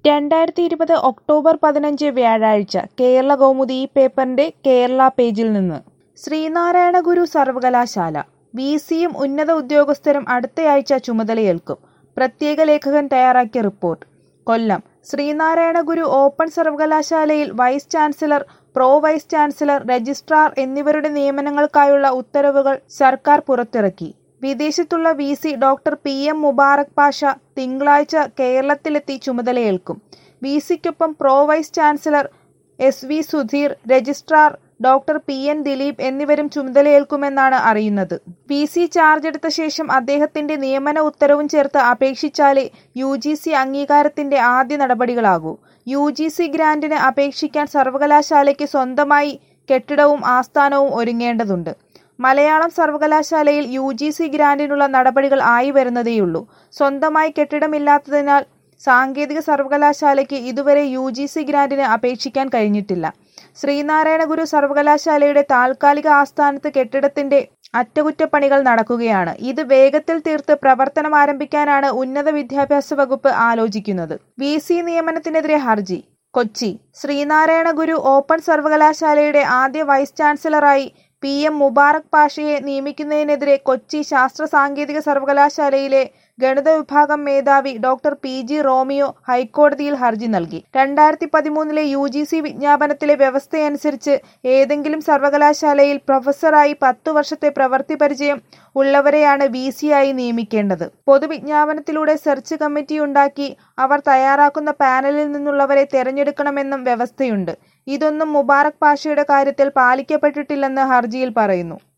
രണ്ടായിരത്തി ഇരുപത് ഒക്ടോബർ പതിനഞ്ച് വ്യാഴാഴ്ച കേരള കൗമുദി ഈ പേപ്പറിന്റെ കേരള പേജിൽ നിന്ന് ശ്രീനാരായണ ഗുരു സർവകലാശാല വി സിയും ഉന്നത ഉദ്യോഗസ്ഥരും അടുത്തയാഴ്ച ചുമതലയേൽക്കും പ്രത്യേക ലേഖകൻ തയ്യാറാക്കിയ റിപ്പോർട്ട് കൊല്ലം ശ്രീനാരായണ ഗുരു ഓപ്പൺ സർവകലാശാലയിൽ vice chancellor pro vice chancellor registrar എന്നിവരുടെ നിയമനങ്ങൾക്കായുള്ള ഉത്തരവുകൾ സർക്കാർ പുറത്തിറക്കി വിദേശത്തുള്ള V C doctor P M Mubarak Pasha തിങ്കളാഴ്ച കേരളത്തിലെത്തി ചുമതലയേൽക്കും വി സിക്കൊപ്പം pro vice chancellor S V Sudheer registrar doctor P N Dileep എന്നിവരും ചുമതലയേൽക്കുമെന്നാണ് അറിയുന്നത് വി സി ചാർജ് എടുത്ത ശേഷം അദ്ദേഹത്തിന്റെ നിയമന ഉത്തരവും ചേർത്ത് അപേക്ഷിച്ചാലേ യു ജി സി അംഗീകാരത്തിന്റെ ആദ്യ നടപടികളാകൂ യു ജി സി ഗ്രാന്റിന് അപേക്ഷിക്കാൻ സർവകലാശാലയ്ക്ക് സ്വന്തമായി കെട്ടിടവും ആസ്ഥാനവും ഒരുങ്ങേണ്ടതുണ്ട് മലയാളം സർവകലാശാലയിൽ യു ജി സി ഗ്രാന്റിനുള്ള നടപടികൾ ആയി വരുന്നതേയുള്ളൂ സ്വന്തമായി കെട്ടിടമില്ലാത്തതിനാൽ സാങ്കേതിക സർവകലാശാലയ്ക്ക് ഇതുവരെ യു ജി സി ഗ്രാന്റിന് അപേക്ഷിക്കാൻ കഴിഞ്ഞിട്ടില്ല ശ്രീനാരായണ ഗുരു സർവകലാശാലയുടെ താൽക്കാലിക ആസ്ഥാനത്ത് കെട്ടിടത്തിന്റെ അറ്റകുറ്റപ്പണികൾ നടക്കുകയാണ് ഇത് വേഗത്തിൽ തീർത്ത് പ്രവർത്തനം ആരംഭിക്കാനാണ് ഉന്നത വിദ്യാഭ്യാസ വകുപ്പ് ആലോചിക്കുന്നത് വി സി നിയമനത്തിനെതിരെ ഹർജി കൊച്ചി ശ്രീനാരായണ ഗുരു ഓപ്പൺ സർവകലാശാലയുടെ ആദ്യ വൈസ് ചാൻസലറായി പി എം മുബാറക് പാഷയെ നിയമിക്കുന്നതിനെതിരെ കൊച്ചി ശാസ്ത്ര സാങ്കേതിക സർവകലാശാലയിലെ ഗണിത വിഭാഗം മേധാവി ഡോക്ടർ പി ജി റോമിയോ ഹൈക്കോടതിയിൽ ഹർജി നൽകി രണ്ടായിരത്തി പതിമൂന്നിലെ യു ജി സി വിജ്ഞാപനത്തിലെ വ്യവസ്ഥയനുസരിച്ച് ഏതെങ്കിലും സർവകലാശാലയിൽ പ്രൊഫസറായി പത്തു വർഷത്തെ പ്രവൃത്തി പരിചയം ഉള്ളവരെയാണ് വി സി ആയി നിയമിക്കേണ്ടത് പൊതുവിജ്ഞാപനത്തിലൂടെ സെർച്ച് കമ്മിറ്റി ഉണ്ടാക്കി അവർ തയ്യാറാക്കുന്ന പാനലിൽ നിന്നുള്ളവരെ തെരഞ്ഞെടുക്കണമെന്നും വ്യവസ്ഥയുണ്ട് ഇതൊന്നും മുബാറക് പാഷയുടെ കാര്യത്തിൽ പാലിക്കപ്പെട്ടിട്ടില്ലെന്ന് ഹർജിയിൽ പറയുന്നു